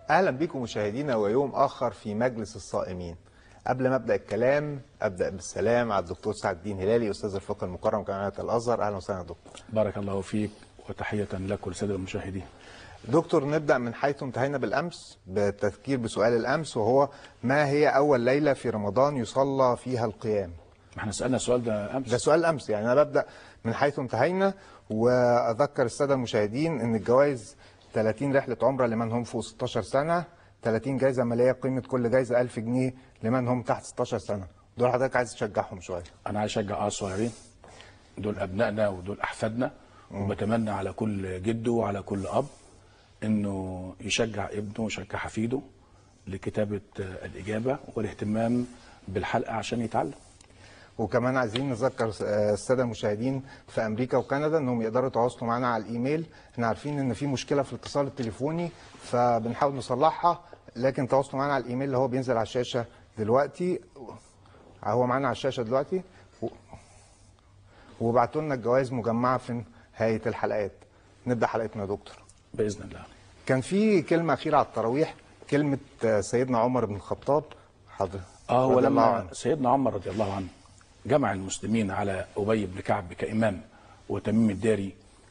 اهلا بكم مشاهدينا ويوم اخر في مجلس الصائمين قبل ما ابدا الكلام ابدا بالسلام على الدكتور سعد الدين هلالي استاذ الفقه المكرم جامعه الازهر اهلا وسهلا يا دكتور بارك الله فيك وتحية لك ولسادة المشاهدين دكتور نبدا من حيث انتهينا بالامس بالتذكير بسؤال الامس وهو ما هي اول ليله في رمضان يصلى فيها القيام ما احنا سألنا السؤال ده أمس ده سؤال امس يعني انا ببدا من حيث انتهينا واذكر الساده المشاهدين ان الجوائز 30 رحله عمره لمن هم فوق 16 سنه 30 جائزه ماليه قيمه كل جائزه 1000 جنيه لمن هم تحت 16 سنه دول حضرتك عايز تشجعهم شويه أنا عايز أشجع آه الصغيرين دول أبنائنا ودول أحفادنا وبتمنى على كل جد وعلى كل أب إنه يشجع ابنه ويشجع حفيده لكتابة آه، الإجابة والاهتمام بالحلقة عشان يتعلم وكمان عايزين نذكر آه، الساده المشاهدين في امريكا وكندا انهم يقدروا يتواصلوا معنا على الايميل احنا عارفين ان في مشكله في الاتصال التليفوني فبنحاول نصلحها لكن تواصلوا معنا على الايميل اللي هو بينزل على الشاشه دلوقتي هو معانا على الشاشه دلوقتي و- وبعتوا لنا الجوائز مجمعه في نهايه الحلقات نبدا حلقتنا يا دكتور بإذن الله كان في كلمه اخيره على التراويح كلمه آه، سيدنا عمر بن الخطاب حضر اه هو رضي الله لما عنه. سيدنا عمر رضي الله عنه جمع المسلمين على ابي بن كعب كامام وتميم الداري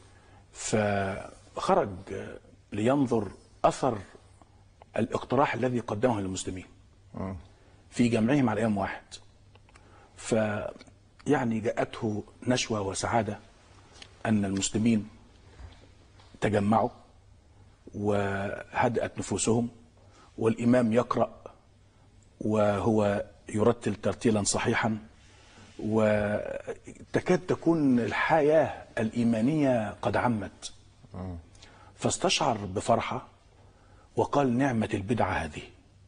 فخرج لينظر اثر الاقتراح الذي قدمه للمسلمين في جمعهم على ايام واحد ف يعني جاءته نشوه وسعاده ان المسلمين تجمعوا وهدأت نفوسهم والامام يقرأ وهو يرتل ترتيلا صحيحا وتكاد تكون الحياة الإيمانية قد عمت فاستشعر بفرحة وقال نعمة البدعة هذه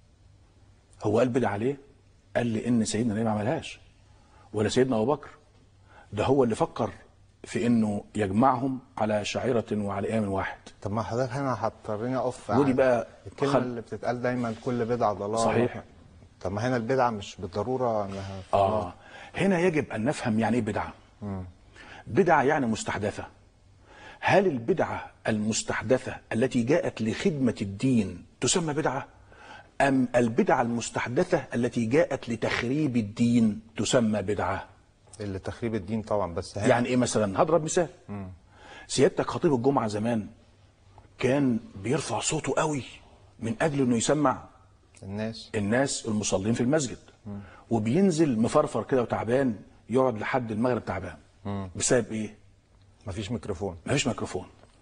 هو قال بدعة ليه؟ قال لي إن سيدنا النبي ما عملهاش ولا سيدنا أبو بكر ده هو اللي فكر في إنه يجمعهم على شعيرة وعلى أيام واحد طب ما حضرتك هنا هتضطرني اقف ودي عن بقى الكلمه خل- اللي بتتقال دايما كل بدعه ضلاله صحيح. طب ما هنا البدعه مش بالضروره انها في آه هنا يجب أن نفهم يعني إيه بدعة بدعة يعني مستحدثة هل البدعة المستحدثة التي جاءت لخدمة الدين تسمى بدعة أم البدعة المستحدثة التي جاءت لتخريب الدين تسمى بدعة اللي تخريب الدين طبعا بس هنا يعني إيه مثلا هضرب مثال سيادتك خطيب الجمعة زمان كان بيرفع صوته قوي من أجل أنه يسمع الناس الناس المصلين في المسجد وبينزل مفرفر كده وتعبان يقعد لحد المغرب تعبان بسبب ايه؟ مفيش ميكروفون مفيش ميكروفون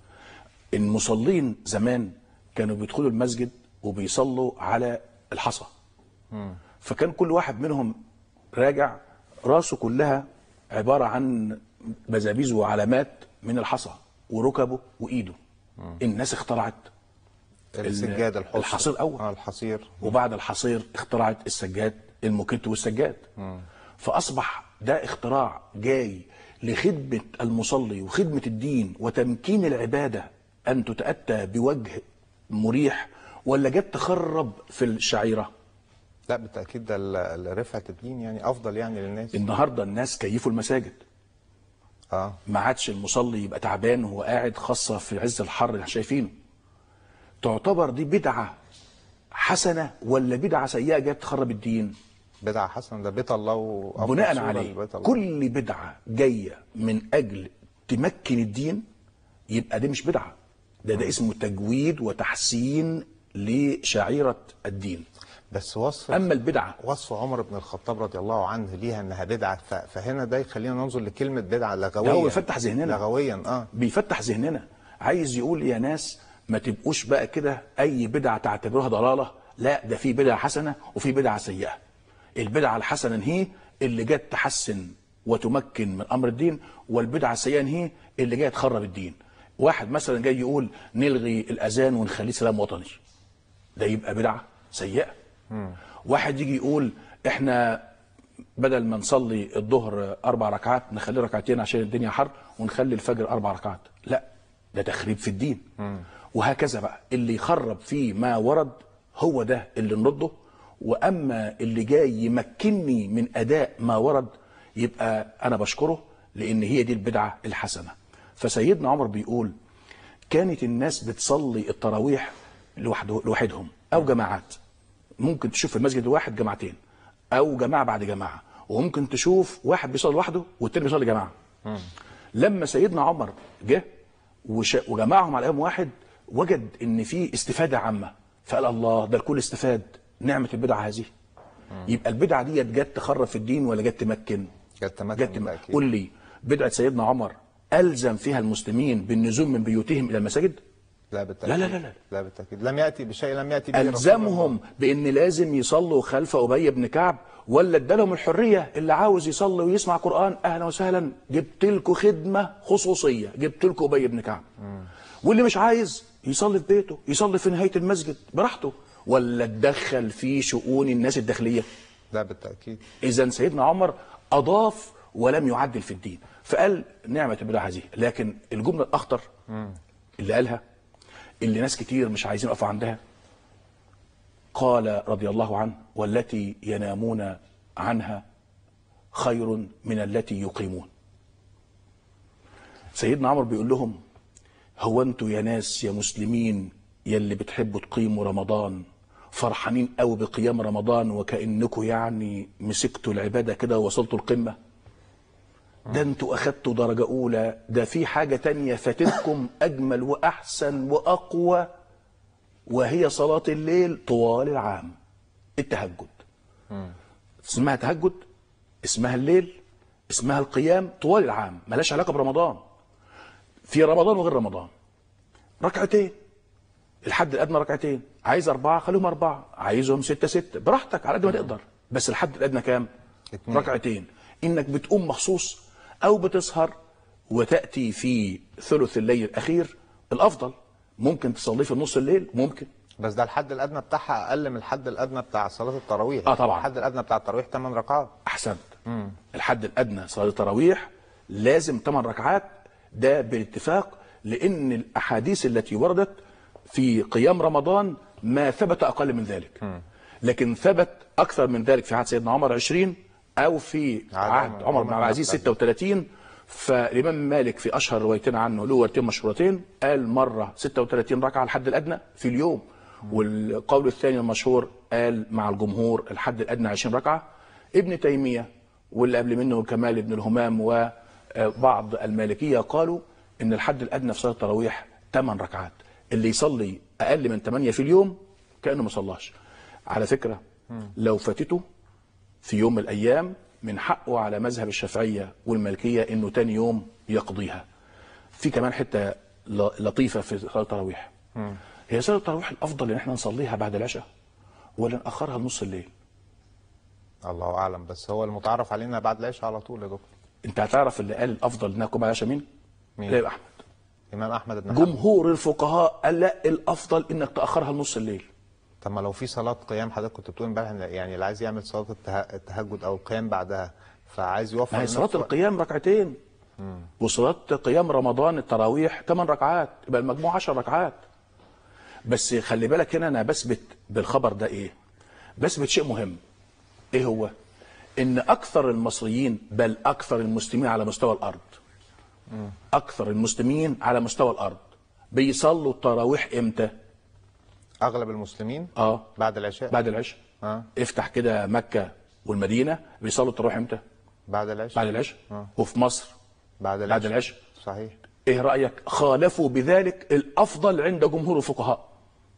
المصلين زمان كانوا بيدخلوا المسجد وبيصلوا على الحصى فكان كل واحد منهم راجع راسه كلها عبارة عن بزابيز وعلامات من الحصى وركبه وإيده الناس اخترعت السجاد الحصير الحصير الأول. اه الحصير وبعد الحصير اخترعت السجاد الموكيت والسجاد فأصبح ده اختراع جاي لخدمة المصلي وخدمة الدين وتمكين العبادة أن تتأتى بوجه مريح ولا جت تخرب في الشعيرة لا بالتاكيد ده ال- ال- رفعه الدين يعني افضل يعني للناس النهاردة الناس كيفوا المساجد اه ما عادش المصلي يبقى تعبان وهو قاعد خاصة في عز الحر اللي احنا شايفينه تعتبر دي بدعة حسنة ولا بدعة سيئة جاية تخرب الدين بدعه حسنه ده بيت الله وافضل بناء صورة عليه لبيت الله. كل بدعة جاية من أجل تمكن الدين يبقى دي مش بدعة ده ده اسمه تجويد وتحسين لشعيرة الدين بس وصف أما البدعة وصف عمر بن الخطاب رضي الله عنه ليها انها بدعه ف- فهنا ده يخلينا ننظر لكلمه بدعه لغويا ده هو يفتح ذهننا. لغويا اه بيفتح ذهننا عايز يقول يا ناس ما تبقوش بقى كده أي بدعة تعتبروها ضلالة لا ده في بدعة حسنة وفي بدعة سيئة البدعة الحسنة هي اللي جت تحسن وتمكن من أمر الدين والبدعة السيئة هي اللي جاية تخرب الدين واحد مثلا جاي يقول نلغي الأذان ونخليه سلام وطني ده يبقى بدعة سيئة واحد يجي يقول احنا بدل ما نصلي الظهر اربع ركعات نخليه ركعتين عشان الدنيا حر ونخلي الفجر اربع ركعات لا ده تخريب في الدين وهكذا بقى اللي يخرب فيه ما ورد هو ده اللي نرده واما اللي جاي يمكنني من اداء ما ورد يبقى انا بشكره لان هي دي البدعه الحسنه فسيدنا عمر بيقول كانت الناس بتصلي التراويح لوحده لوحدهم او جماعات ممكن تشوف في المسجد الواحد جماعتين او جماعه بعد جماعه وممكن تشوف واحد بيصلي لوحده والتاني بيصلي جماعه لما سيدنا عمر جه وش- وجمعهم على يوم واحد وجد ان في استفاده عامه فقال الله ده الكل استفاد نعمه البدعه هذه يبقى البدعه دي جت تخرب في الدين ولا جت تمكن؟ جت تمكن جت تمكن بالتأكيد. قول لي بدعه سيدنا عمر الزم فيها المسلمين بالنزول من بيوتهم الى المساجد؟ لا بالتاكيد لا لا لا لا. لا بالتاكيد لم ياتي بشيء لم ياتي به رسول الله. الزمهم بان لازم يصلوا خلف ابي بن كعب ولا ادالهم الحريه اللي عاوز يصلي ويسمع قران اهلا وسهلا جبت لكم خدمه خصوصيه جبت لكم ابي بن كعب واللي مش عايز يصلي في بيته يصلي في نهايه المسجد براحته ولا اتدخل في شؤون الناس الداخليه لا بالتاكيد اذا سيدنا عمر اضاف ولم يعدل في الدين فقال نعمه البدعه هذه لكن الجمله الاخطر اللي قالها اللي ناس كتير مش عايزين يقفوا عندها قال رضي الله عنه والتي ينامون عنها خير من التي يقيمون سيدنا عمر بيقول لهم هو انتوا يا ناس يا مسلمين يلي بتحبوا تقيموا رمضان فرحانين قوي بقيام رمضان وكانكم يعني مسكتوا العباده كده ووصلتوا القمه ده انتوا اخدتوا درجه اولى ده في حاجه تانية فاتتكم اجمل واحسن واقوى وهي صلاه الليل طوال العام التهجد اسمها تهجد اسمها الليل اسمها القيام طوال العام ملهاش علاقه برمضان في رمضان وغير رمضان ركعتين الحد الادنى ركعتين عايز اربعه خليهم اربعه عايزهم سته سته براحتك على قد ما تقدر بس الحد الادنى كام؟ اتنين. ركعتين انك بتقوم مخصوص او بتسهر وتاتي في ثلث الليل الاخير الافضل ممكن تصليه في نص الليل ممكن بس ده الحد الادنى بتاعها اقل من الحد الادنى بتاع صلاه التراويح آه طبعاً. الحد الادنى بتاع التراويح 8 ركعات احسنت الحد الادنى صلاه التراويح لازم 8 ركعات ده بالاتفاق لان الاحاديث التي وردت في قيام رمضان ما ثبت اقل من ذلك لكن ثبت اكثر من ذلك في عهد سيدنا عمر 20 او في عهد عهد عمر- عمر عمر بن بن عبد العزيز عبد العزيز. 36 فالامام مالك في اشهر روايتين عنه له روايتين مشهورتين قال مره 36 ركعه الحد الادنى في اليوم والقول الثاني المشهور قال مع الجمهور الحد الادنى 20 ركعه ابن تيميه واللي قبل منه كمال بن الهمام وبعض المالكيه قالوا ان الحد الادنى في صلاه التراويح 8 ركعات اللي يصلي اقل من 8 في اليوم كانه ما صلاش على فكره لو فاتته في يوم من الايام من حقه على مذهب الشافعيه والمالكيه انه تاني يوم يقضيها. في كمان حته ل- لطيفه في صلاه التراويح. هي صلاه التراويح الافضل ان احنا نصليها بعد العشاء ولا ناخرها لنص الليل؟ الله اعلم بس هو المتعارف علينا بعد العشاء على طول يا دكتور انت هتعرف اللي قال الافضل انها تكون بعد العشاء مين؟ مين؟ الامام احمد. امام احمد بن حنبل جمهور الفقهاء قال لا الافضل انك تاخرها لنص الليل. طب ما لو في صلاه قيام حضرتك كنت بتقول امبارح إن يعني اللي عايز يعمل صلاه الته- التهجد او القيام بعدها فعايز يوفر ما هي صلاه لنفسه- القيام ركعتين وصلاه قيام رمضان التراويح 8 ركعات يبقى المجموع 10 ركعات بس خلي بالك هنا انا بثبت بالخبر ده ايه بثبت شيء مهم ايه هو ان اكثر المصريين بل اكثر المسلمين على مستوى الارض اكثر المسلمين على مستوى الارض بيصلوا التراويح امتى اغلب المسلمين اه بعد العشاء بعد العشاء اه افتح كده مكه والمدينه بيصلوا التراويح امتى بعد العشاء بعد العشاء آه. وفي مصر بعد العشاء بعد العشاء صحيح ايه رايك خالفوا بذلك الافضل عند جمهور الفقهاء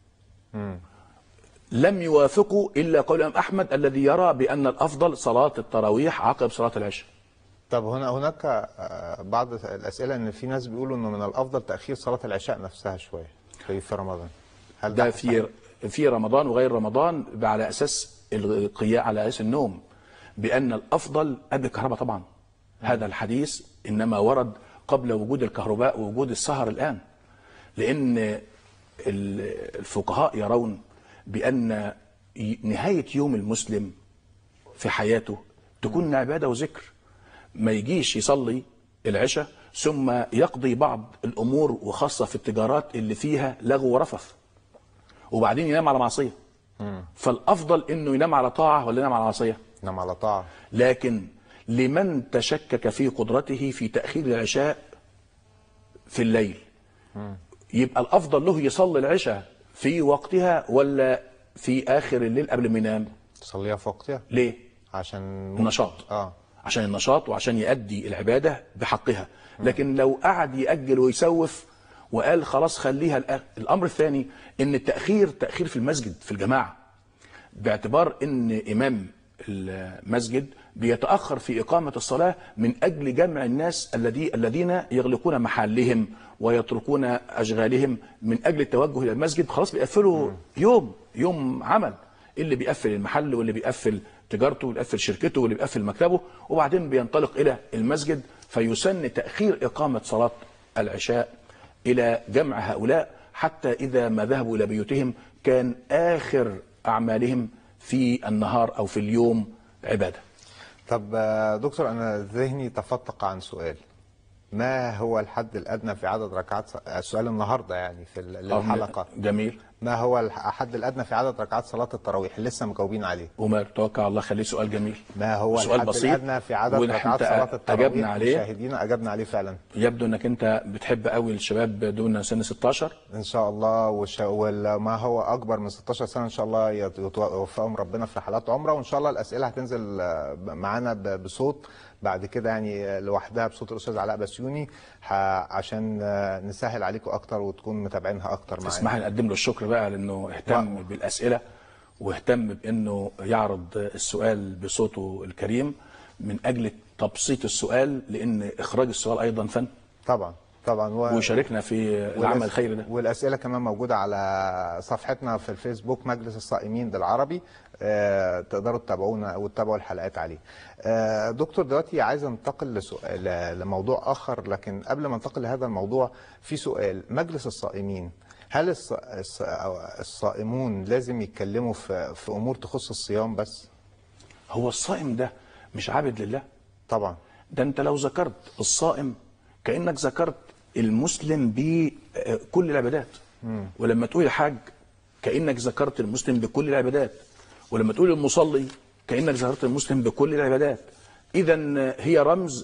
لم يوافقوا الا قول الامام احمد الذي يرى بان الافضل صلاه التراويح عقب صلاه العشاء طب هنا هناك آه، بعض الاسئله ان في ناس بيقولوا انه من الافضل تاخير صلاه العشاء نفسها شويه في في رمضان هل ده صحيح؟ في في رمضان وغير رمضان على اساس القياء على اساس النوم بان الافضل قبل الكهرباء طبعا هذا الحديث انما ورد قبل وجود الكهرباء ووجود السهر الان لان ال- الفقهاء يرون بان ي- نهايه يوم المسلم في حياته تكون عباده وذكر ما يجيش يصلي العشاء ثم يقضي بعض الامور وخاصه في التجارات اللي فيها لغو ورفث وبعدين ينام على معصيه فالافضل انه ينام على طاعه ولا ينام على معصيه نعم على طاعه لكن لمن تشكك في قدرته في تاخير العشاء في الليل يبقى الافضل له يصلي العشاء في وقتها ولا في اخر الليل قبل ما ينام تصليها في وقتها ليه عشان النشاط اه عشان النشاط وعشان يؤدي العباده بحقها لكن لو قعد ياجل ويسوف وقال خلاص خليها الآ- الامر الثاني ان التاخير تاخير في المسجد في الجماعه باعتبار ان امام المسجد بيتاخر في اقامه الصلاه من اجل جمع الناس الذي الذين يغلقون محلهم ويتركون اشغالهم من اجل التوجه الى المسجد خلاص بيقفلوا يوم يوم عمل اللي بيقفل المحل واللي بيقفل تجارته واللي بيقفل شركته واللي بيقفل مكتبه وبعدين بينطلق الى المسجد فيسن تاخير اقامه صلاه العشاء الى جمع هؤلاء حتى اذا ما ذهبوا الى بيوتهم كان اخر اعمالهم في النهار او في اليوم عباده. طب آه، دكتور انا ذهني تفتق عن سؤال ما هو الحد الادنى في عدد ركعات ص- آه، سؤال النهارده يعني في ال- للحلقه جميل ما هو الح- الحد الادنى في عدد ركعات صلاه التراويح لسه مجاوبين عليه وما توقع الله خليه سؤال جميل. ما هو سؤال الحد بسيط الادنى في عدد ونحن ركعات صلاه التراويح اجبنا عليه مشاهدينا اجبنا عليه فعلا يبدو انك انت بتحب قوي الشباب دون سن 16 ان شاء الله وش... وما هو اكبر من 16 سنه ان شاء الله يت- يت- يوفقهم ربنا في رحلات عمره وان شاء الله الاسئله هتنزل آه، معانا ب- بصوت بعد كده يعني آه، لوحدها بصوت الاستاذ علاء بسيوني ح... عشان آه، نسهل عليكم اكتر وتكون متابعينها اكتر معانا اسمح لي نقدم له الشكر بقى لانه اهتم واو. بالاسئله واهتم بانه يعرض السؤال بصوته الكريم من اجل تبسيط السؤال لان اخراج السؤال ايضا فن طبعا طبعا و... وشاركنا في العمل الخيري ده والاسئله كمان موجوده على صفحتنا في الفيسبوك مجلس الصائمين بالعربي آه، تقدروا تتابعونا وتتابعوا الحلقات عليه. آه، دكتور دلوقتي عايز انتقل لسؤال ل- لموضوع اخر لكن قبل ما انتقل لهذا الموضوع في سؤال مجلس الصائمين هل الص... الص... أو الصائمون لازم يتكلموا في في امور تخص الصيام بس؟ هو الصائم ده مش عابد لله طبعا ده انت لو ذكرت الصائم كانك ذكرت المسلم بكل العبادات ولما تقول الحاج كانك ذكرت المسلم بكل العبادات ولما تقول المصلي كانك ذكرت المسلم بكل العبادات اذا هي رمز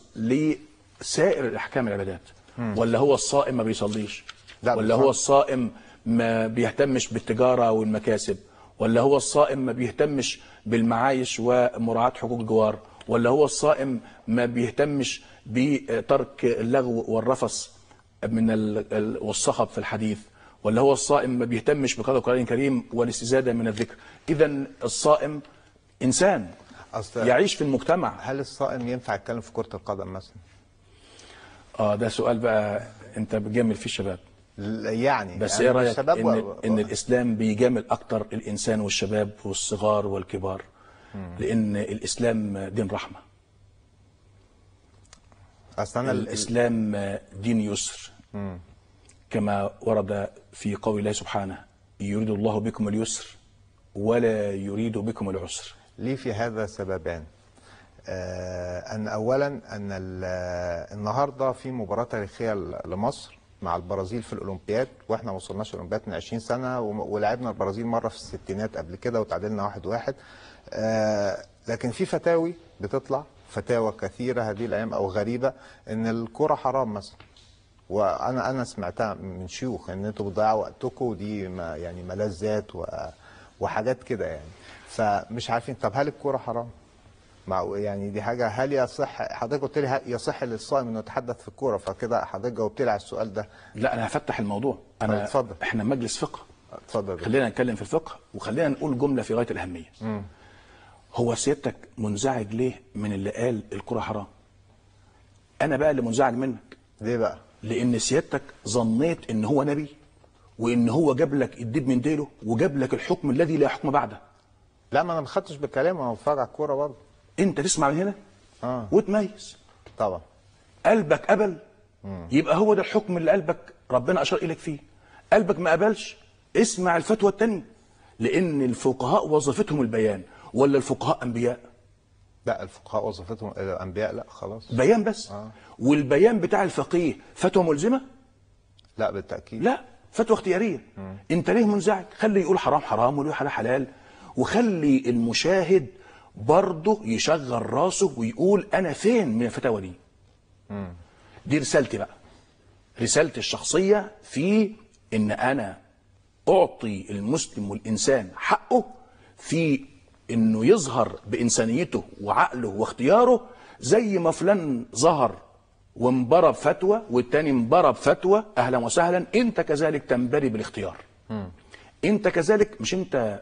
لسائر الاحكام العبادات ولا هو الصائم ما بيصليش لا، ولا هو بيصلي. الصائم ما بيهتمش بالتجاره والمكاسب ولا هو الصائم ما بيهتمش بالمعايش ومراعاه حقوق الجوار ولا هو الصائم ما بيهتمش بترك اللغو والرفث من ال- ال- والصخب في الحديث ولا هو الصائم ما بيهتمش بقراءة القرآن الكريم والاستزادة من الذكر إذا الصائم إنسان أصل- يعيش في المجتمع هل الصائم ينفع يتكلم في كره القدم مثلا؟ اه ده سؤال بقى انت بتجامل فيه الشباب ل- يعني بس يعني ايه رايك الشباب ان و- ان الاسلام بيجامل اكتر الانسان والشباب والصغار والكبار لان الاسلام دين رحمه اصل انا ال- الاسلام دين يسر كما ورد في قول الله سبحانه يريد الله بكم اليسر ولا يريد بكم العسر ليه في هذا سببان آه ان اولا ان ال- النهارده في مباراه تاريخيه ل- لمصر مع البرازيل في الاولمبياد واحنا ما وصلناش الاولمبياد من 20 سنه وم- ولعبنا البرازيل مره في الستينات قبل كده وتعادلنا واحد واحد آه لكن في فتاوي بتطلع فتاوى كثيره هذه الايام او غريبه ان الكره حرام مثلا وانا انا سمعتها من شيوخ ان انتوا بتضيعوا وقتكم ودي ما يعني ملذات و- وحاجات كده يعني فمش عارفين طب هل الكوره حرام؟ مع يعني دي حاجه هل يصح حضرتك قلت لي هل يصح للصائم انه يتحدث في الكوره فكده حضرتك جاوبت لي على السؤال ده لا انا هفتح الموضوع انا اتفضل. احنا مجلس فقه اتفضل خلينا نتكلم في الفقه وخلينا نقول جمله في غايه الاهميه هو سيادتك منزعج ليه من اللي قال الكره حرام انا بقى اللي منزعج منك ليه بقى؟ لان سيادتك ظنيت ان هو نبي وان هو جاب لك الديب من ديله وجاب لك الحكم الذي لا حكم بعده لا ما انا ما خدتش بالكلام انا بتفرج على الكوره برضه انت تسمع من هنا اه وتميز طبعا قلبك قبل يبقى هو ده الحكم اللي قلبك ربنا اشار اليك فيه قلبك ما قبلش اسمع الفتوى الثانيه لان الفقهاء وظيفتهم البيان ولا الفقهاء انبياء لا الفقهاء وظيفتهم الانبياء لا خلاص بيان بس آه. والبيان بتاع الفقيه فتوى ملزمه لا بالتاكيد لا فتوى اختياريه انت ليه منزعج خلي يقول حرام حرام ويقول حلال حلال وخلي المشاهد برضه يشغل راسه ويقول انا فين من الفتاوى دي دي رسالتي بقى رسالتي الشخصيه في ان انا اعطي المسلم والانسان حقه في انه يظهر بانسانيته وعقله واختياره زي ما فلان ظهر وانبرى بفتوى والتاني انبرى بفتوى اهلا وسهلا انت كذلك تنبري بالاختيار انت كذلك مش انت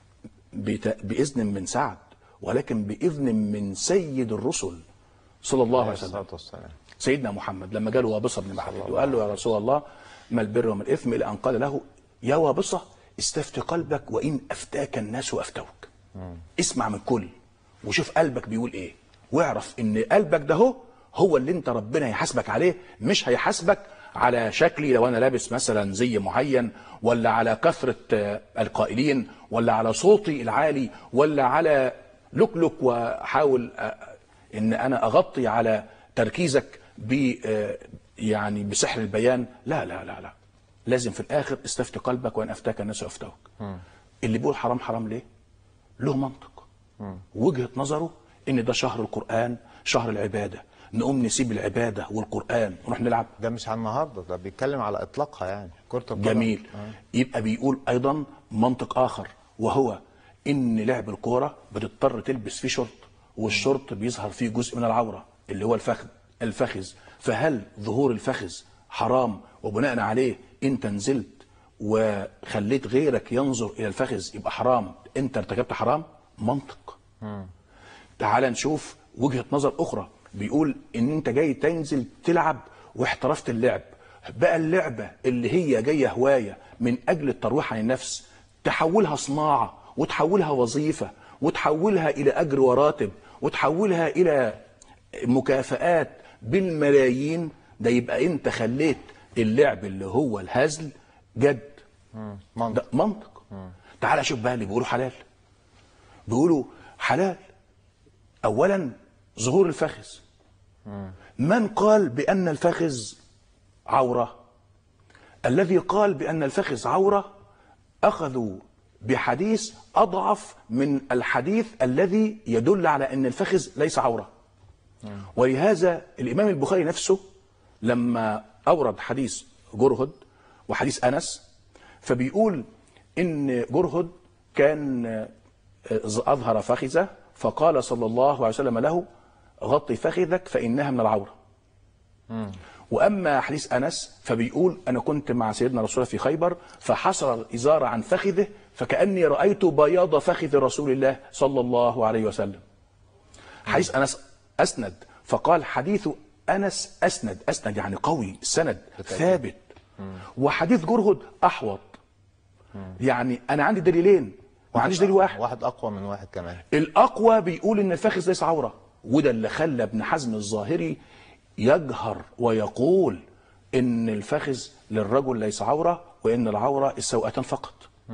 بت- باذن من سعد ولكن باذن من سيد الرسل صلى الله عليه عليه وسلم الصلاه والسلام سيدنا محمد لما جاله وابصه بن معبد وقال له يا رسول الله ما البر وما الاثم الى ان قال له يا وابصه استفت قلبك وان افتاك الناس وافتوك اسمع من كل وشوف قلبك بيقول ايه واعرف ان قلبك ده هو هو اللي انت ربنا هيحاسبك عليه مش هيحاسبك على شكلي لو انا لابس مثلا زي معين ولا على كثره آه، القائلين ولا على صوتي العالي ولا على لكلك واحاول آه، ان انا اغطي على تركيزك ب آه، يعني بسحر البيان لا لا لا لا لازم في الاخر استفت قلبك وان افتاك الناس افتوك اللي بيقول حرام حرام ليه له منطق وجهه نظره ان ده شهر القران شهر العباده نقوم نسيب العباده والقران ونروح نلعب ده مش على النهارده ده بيتكلم على اطلاقها يعني كره القدم جميل آه. يبقى بيقول ايضا منطق اخر وهو ان لعب الكوره بتضطر تلبس فيه شورت والشورت بيظهر فيه جزء من العوره اللي هو الفخذ الفخذ فهل ظهور الفخذ حرام وبناء عليه انت نزلت وخليت غيرك ينظر الى الفخذ يبقى حرام انت ارتكبت حرام منطق تعال نشوف وجهة نظر أخرى بيقول إن أنت جاي تنزل تلعب واحترفت اللعب بقى اللعبة اللي هي جاية هواية من أجل الترويح عن النفس تحولها صناعة وتحولها وظيفة وتحولها إلى أجر وراتب وتحولها إلى مكافآت بالملايين ده يبقى أنت خليت اللعب اللي هو الهزل جد منطق. ده منطق تعال شوف بقى اللي بيقولوا حلال بيقولوا حلال اولا ظهور الفخذ من قال بان الفخذ عوره الذي قال بان الفخذ عوره اخذوا بحديث اضعف من الحديث الذي يدل على ان الفخذ ليس عوره ولهذا الامام البخاري نفسه لما اورد حديث جرهد وحديث انس فبيقول ان جرهد كان اظهر فخذه فقال صلى الله عليه وسلم له غطي فخذك فانها من العوره واما حديث انس فبيقول انا كنت مع سيدنا رسول الله في خيبر فحصر الازار عن فخذه فكاني رايت بياض فخذ رسول الله صلى الله عليه وسلم حديث انس اسند فقال حديث انس اسند اسند يعني قوي السند ثابت وحديث جرهد احوط يعني انا عندي دليلين ما عنديش دليل واحد واحد اقوى من واحد كمان الاقوى بيقول ان الفخذ ليس عوره وده اللي خلى ابن حزم الظاهري يجهر ويقول ان الفخذ للرجل ليس عوره وان العوره السوءتان فقط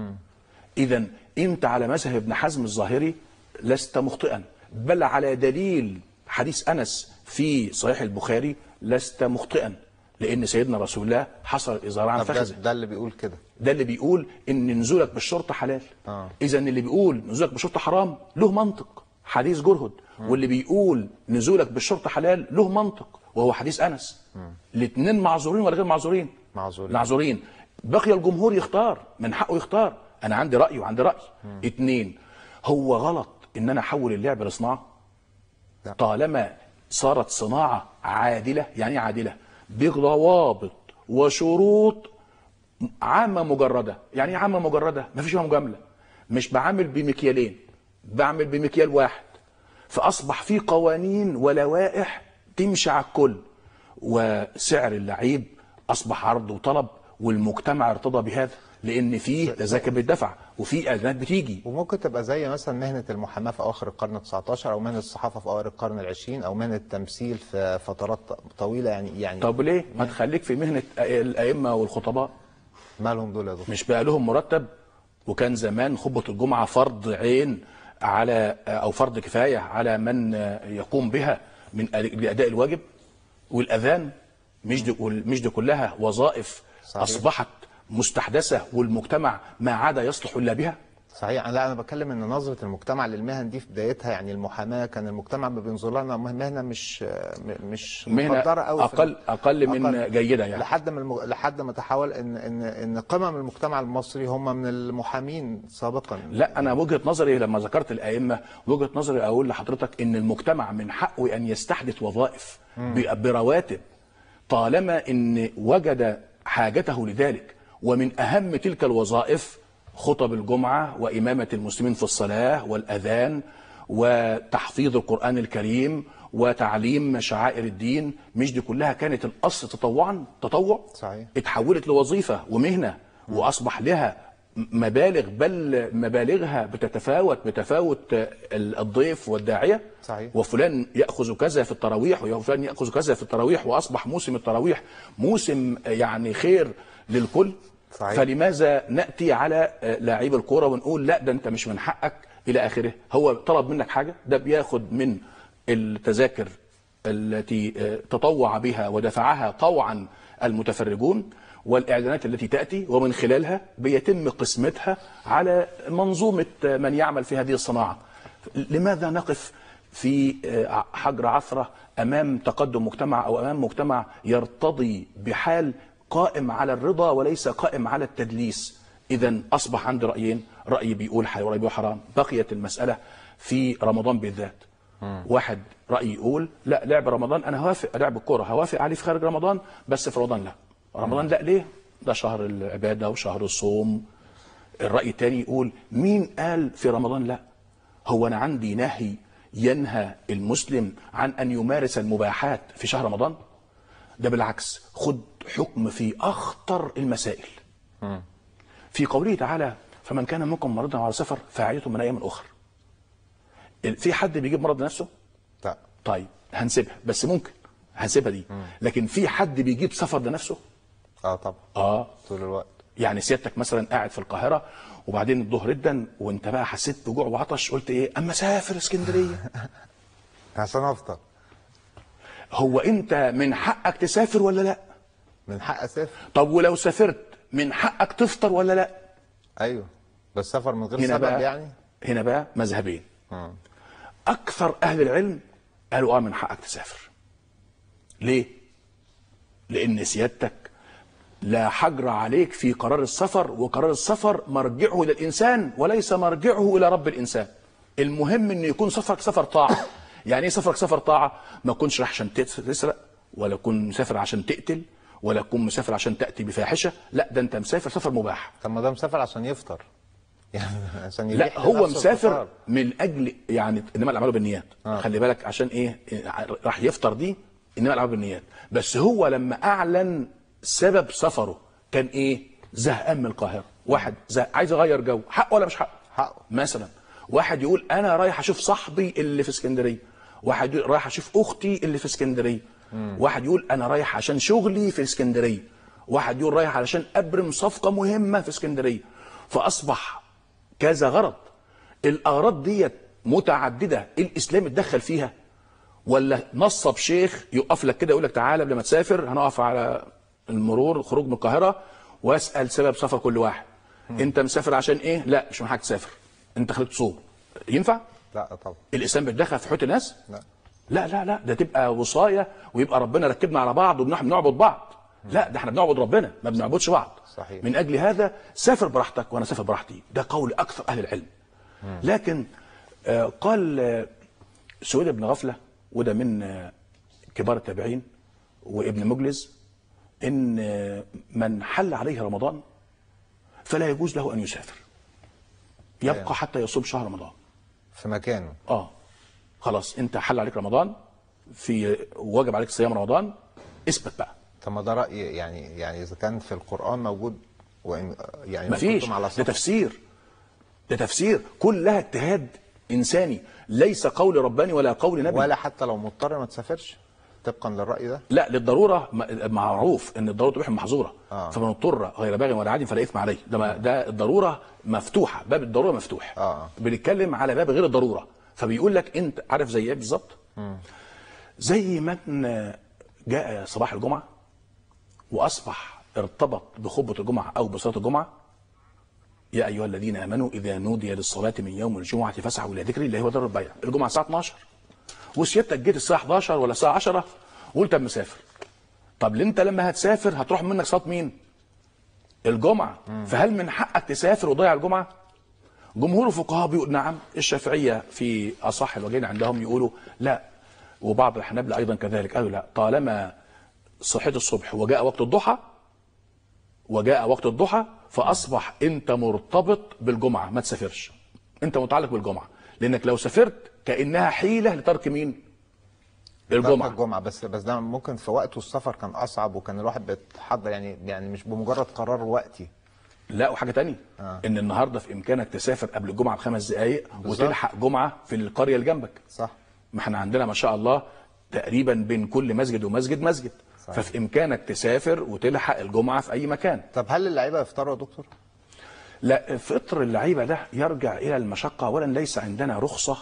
اذا انت على مذهب ابن حزم الظاهري لست مخطئا بل على دليل حديث انس في صحيح البخاري لست مخطئا لان سيدنا رسول الله حصر الازار عن طب ده, فخذه ده اللي بيقول كده ده اللي بيقول ان نزولك بالشرطه حلال آه. اذا اللي بيقول نزولك بالشرطه حرام له منطق حديث جرهد واللي بيقول نزولك بالشرطه حلال له منطق وهو حديث انس الاثنين معذورين ولا غير معذورين معذورين. معذورين بقي الجمهور يختار من حقه يختار انا عندي راي وعندي راي اثنين هو غلط ان انا احول اللعبه لصناعه لا. طالما صارت صناعه عادله يعني إيه عادله بضوابط وشروط عامه مجرده يعني ايه عامه مجرده ما فيش فيها مجامله مش بعمل بمكيالين بعمل بمكيال واحد فاصبح في قوانين ولوائح تمشي على الكل وسعر اللعيب اصبح عرض وطلب والمجتمع ارتضى بهذا لان فيه تذاكر بتدفع وفي اعلانات بتيجي وممكن تبقى زي مثلا مهنه المحاماه في اواخر القرن 19 او مهنه الصحافه في اوائل القرن العشرين او مهنه التمثيل في فترات طويله يعني يعني طب ليه ما تخليك في مهنه الائمه والخطباء مالهم دول يا دكتور مش بقى لهم مرتب وكان زمان خطبة الجمعة فرض عين على أو فرض كفاية على من يقوم بها من أداء الواجب والأذان مش دي مش دي كلها وظائف صحيح. أصبحت مستحدثة والمجتمع ما عاد يصلح إلا بها صحيح لا انا بتكلم ان نظره المجتمع للمهن دي في بدايتها يعني المحاماه كان المجتمع ما بينظر لها مهنه مش م- مش مهنة مقدره قوي أقل أقل من جيدة يعني لحد ما المج... لحد ما تحول ان ان ان قمم المجتمع المصري هم من المحامين سابقا لا انا وجهه نظري لما ذكرت الائمه وجهه نظري اقول لحضرتك ان المجتمع من حقه ان يستحدث وظائف ب- برواتب طالما ان وجد حاجته لذلك ومن اهم تلك الوظائف خطب الجمعه وامامه المسلمين في الصلاه والاذان وتحفيظ القران الكريم وتعليم شعائر الدين مش دي كلها كانت الاصل تطوعا تطوع صحيح. اتحولت لوظيفه ومهنه واصبح لها مبالغ بل مبالغها بتتفاوت بتفاوت الضيف والداعيه صحيح. وفلان ياخذ كذا في التراويح وفلان ياخذ كذا في التراويح واصبح موسم التراويح موسم يعني خير للكل صحيح. فلماذا ناتي على لاعبي الكوره ونقول لا ده انت مش من حقك الى اخره هو طلب منك حاجه ده بياخد من التذاكر التي تطوع بها ودفعها طوعا المتفرجون والاعلانات التي تاتي ومن خلالها بيتم قسمتها على منظومه من يعمل في هذه الصناعه. لماذا نقف في حجر عثره امام تقدم مجتمع او امام مجتمع يرتضي بحال قائم على الرضا وليس قائم على التدليس. اذا اصبح عندي رايين، راي بيقول حلال وراي بيقول حرام، بقيت المساله في رمضان بالذات. واحد راي يقول لا لعب رمضان انا هوافق لعب الكوره هوافق عليه في خارج رمضان بس في رمضان لا. رمضان لا ليه؟ ده شهر العباده وشهر الصوم. الراي الثاني يقول مين قال في رمضان لا؟ هو انا عندي نهي ينهى المسلم عن ان يمارس المباحات في شهر رمضان؟ ده بالعكس خد حكم في اخطر المسائل. في قوله تعالى فمن كان منكم مريضا على سفر فعيته من ايام اخر. في حد بيجيب مرض لنفسه؟ لا طيب هنسيبها بس ممكن هنسيبها دي لكن في حد بيجيب سفر لنفسه؟ اه طبعا اه طول الوقت يعني سيادتك مثلا قاعد في القاهره وبعدين الظهر جدا وانت بقى حسيت بجوع وعطش قلت ايه اما سافر اسكندريه عشان افطر هو انت من حقك تسافر ولا لا من حق اسافر طب ولو سافرت من حقك تفطر ولا لا ايوه بس سفر من غير هنا سبب بقى يعني هنا بقى مذهبين اكثر اهل العلم قالوا اه من حقك تسافر ليه لان سيادتك لا حجر عليك في قرار السفر وقرار السفر مرجعه الى الانسان وليس مرجعه الى رب الانسان المهم ان يكون سفرك سفر طاعه يعني ايه سفرك سفر طاعه ما تكونش رايح عشان تسرق ولا تكون مسافر عشان تقتل ولا تكون مسافر عشان تاتي بفاحشه لا ده انت مسافر سفر مباح طب ما ده مسافر عشان يفطر يعني عشان يبيح لا هو لنفسه مسافر الفطار. من اجل يعني انما الاعمال بالنيات آه. خلي بالك عشان ايه راح يفطر دي انما الاعمال بالنيات بس هو لما اعلن سبب سفره كان ايه زهقان من القاهره واحد زهق عايز يغير جو حق ولا مش حق حقه. مثلا واحد يقول انا رايح اشوف صاحبي اللي في اسكندريه واحد يقول رايح اشوف اختي اللي في اسكندريه واحد يقول انا رايح عشان شغلي في اسكندريه واحد يقول رايح علشان ابرم صفقه مهمه في اسكندريه فاصبح كذا غرض الاغراض ديت متعدده الاسلام اتدخل فيها ولا نصب شيخ يقف لك كده يقول لك تعالى قبل ما تسافر هنقف على المرور خروج من القاهره واسال سبب سفر كل واحد انت مسافر عشان ايه لا مش من حقك تسافر انت خليك تصوم ينفع لا طبعا الاسلام بيتدخل في حوت الناس لا لا لا لا ده تبقى وصايه ويبقى ربنا ركبنا على بعض ونحن بنعبد بعض لا ده احنا بنعبد ربنا ما بنعبدش بعض صحيح. من اجل هذا سافر براحتك وانا سافر براحتي ده قول اكثر اهل العلم لكن آه قال آه سويد بن غفله وده من آه كبار التابعين وابن مجلس ان آه من حل عليه رمضان فلا يجوز له ان يسافر يبقى حتى يصوم شهر رمضان في مكانه اه خلاص انت حل عليك رمضان في واجب عليك صيام رمضان اثبت بقى طب ما ده راي يعني يعني اذا كان في القران موجود وإن يعني وإن مفيش كنتم على ده صدق تفسير ده تفسير كلها اجتهاد انساني ليس قول رباني ولا قول نبي ولا حتى لو مضطر ما تسافرش طبقا للراي ده لا للضروره م- معروف ان الضروره تبيح المحظوره آه. فمن اضطر غير باغ ولا عاد فلا اثم عليه ده ما- ده الضروره مفتوحه باب الضروره مفتوح آه. بنتكلم على باب غير الضروره فبيقول لك انت عارف زي ايه بالظبط زي من جاء صباح الجمعه واصبح ارتبط بخطبه الجمعه او بصلاه الجمعه يا ايها الذين امنوا اذا نودي للصلاه من يوم الجمعه فاسعوا الى ذكر الله وذروا البيع الجمعه الساعه 12 وسيادتك جيت الساعه 11 ولا الساعه 10 وقلت أما مسافر طب انت لما هتسافر هتروح منك صلاه مين الجمعه فهل من حقك تسافر وتضيع الجمعه جمهور الفقهاء بيقول نعم الشافعيه في اصح الوجهين عندهم يقولوا لا وبعض الحنابلة ايضا كذلك قالوا لا طالما صحيت الصبح وجاء وقت الضحى وجاء وقت الضحى فاصبح انت مرتبط بالجمعه ما تسافرش انت متعلق بالجمعه لانك لو سافرت كانها حيله لترك مين الجمعه الجمعة بس بس ده ممكن في وقته السفر كان أصعب وكان الواحد بيتحضر يعني يعني مش بمجرد قرار وقتي لا وحاجه تانية آه. ان النهارده في امكانك تسافر قبل الجمعه بخمس دقائق بالظبط. وتلحق جمعه في القريه اللي جنبك صح ما احنا عندنا ما شاء الله تقريبا بين كل مسجد ومسجد مسجد صحيح. ففي امكانك تسافر وتلحق الجمعه في اي مكان طب هل اللعيبة يفطروا يا دكتور؟ لا فطر اللعيبه ده يرجع الى المشقه اولا ليس عندنا رخصه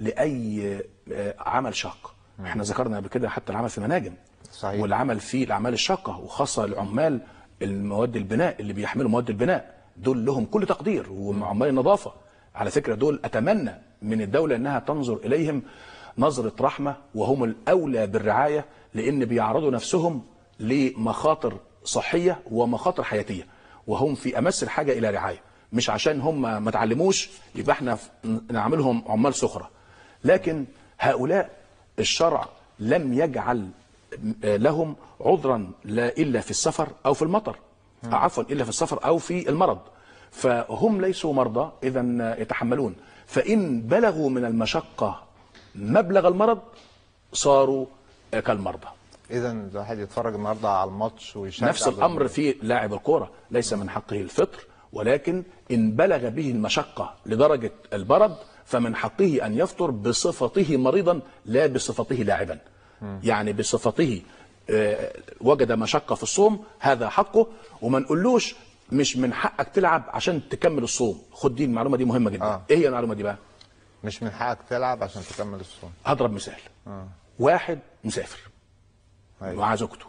لاي آه، عمل شاق احنا ذكرنا قبل كده حتى العمل في مناجم صحيح. والعمل في الاعمال الشاقه وخاصه العمال المواد البناء اللي بيحملوا مواد البناء دول لهم كل تقدير وعمال النظافه على فكره دول اتمنى من الدوله انها تنظر اليهم نظره رحمه وهم الاولى بالرعايه لان بيعرضوا نفسهم لمخاطر صحيه ومخاطر حياتيه وهم في امس الحاجه الى رعايه مش عشان هم ما تعلموش يبقى احنا ف- نعملهم عمال سخره لكن هؤلاء الشرع لم يجعل لهم عذرا لا الا في السفر او في المطر عفوا الا في السفر او في المرض فهم ليسوا مرضى اذا يتحملون فان بلغوا من المشقه مبلغ المرض صاروا كالمرضى إذا الواحد يتفرج النهارده على الماتش ويشجع نفس الامر في لاعب الكوره ليس من حقه الفطر ولكن ان بلغ به المشقه لدرجه البرد فمن حقه ان يفطر بصفته مريضا لا بصفته لاعبا يعني بصفته آه، وجد مشقه في الصوم هذا حقه وما نقولوش مش من حقك تلعب عشان تكمل الصوم خد دي المعلومه دي مهمه جدا آه. ايه هي المعلومه دي بقى مش من حقك تلعب عشان تكمل الصوم هضرب مثال واحد مسافر أيوة. مع زوجته